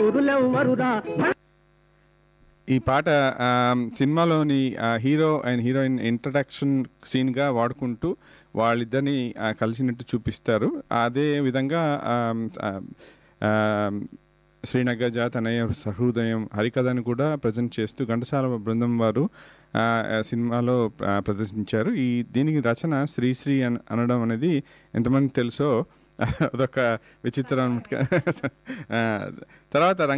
సూరులెవ్వరురా ఈ పాట ఆమ్, సినిమాలోని ఆ, హీరో అండ్ హీరోయిన్ ఇంట్రడక్షన్ సీన్గా వాడుకుంటూ వాళ్ళిద్దరిని ఆ, కలిసినట్టు చూపిస్తారు అదే విధంగా ఆమ్, ఆ, ఆమ్, శ్రీనగజ తనయ సహృదయం హరికథను కూడా ప్రజెంట్ చేస్తూ ఘంటసాల బృందం వారు ఆ, ఆ, సినిమాలో ఆ, ప్రదర్శించారు ఈ దీనికి రచన శ్రీశ్రీ అన అనడం అనేది ఎంతమందికి తెలుసో అదొక విచిత్రం ఆ, తర్వాత